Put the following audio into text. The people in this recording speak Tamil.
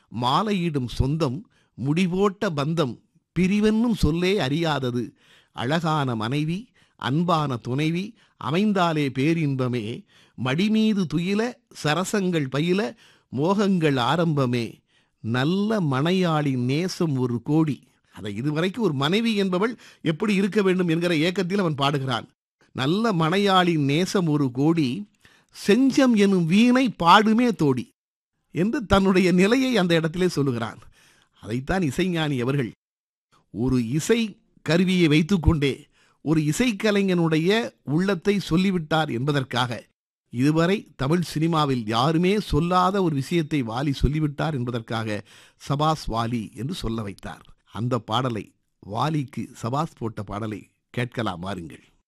மாலையிடும் சொந்தம் முடிவோட்ட பந்தம் பிரிவென்னும் சொல்லே அறியாதது அழகான மனைவி அன்பான துணைவி அமைந்தாலே பேரின்பமே மடிமீது துயில சரசங்கள் பயில மோகங்கள் ஆரம்பமே நல்ல மனையாளி நேசம் ஒரு கோடி அதை இதுவரைக்கும் ஒரு மனைவி என்பவள் எப்படி இருக்க வேண்டும் என்கிற ஏக்கத்தில் அவன் பாடுகிறான் நல்ல மனையாளி நேசம் ஒரு கோடி செஞ்சம் எனும் வீணை பாடுமே தோடி என்று தன்னுடைய நிலையை அந்த இடத்திலே சொல்லுகிறான் அதைத்தான் இசைஞானி அவர்கள் ஒரு இசை கருவியை வைத்துக்கொண்டே ஒரு இசைக்கலைஞனுடைய உள்ளத்தை சொல்லிவிட்டார் என்பதற்காக இதுவரை தமிழ் சினிமாவில் யாருமே சொல்லாத ஒரு விஷயத்தை வாலி சொல்லிவிட்டார் என்பதற்காக சபாஸ் வாலி என்று சொல்ல வைத்தார் அந்த பாடலை வாலிக்கு சபாஸ் போட்ட பாடலை கேட்கலாம் வாருங்கள்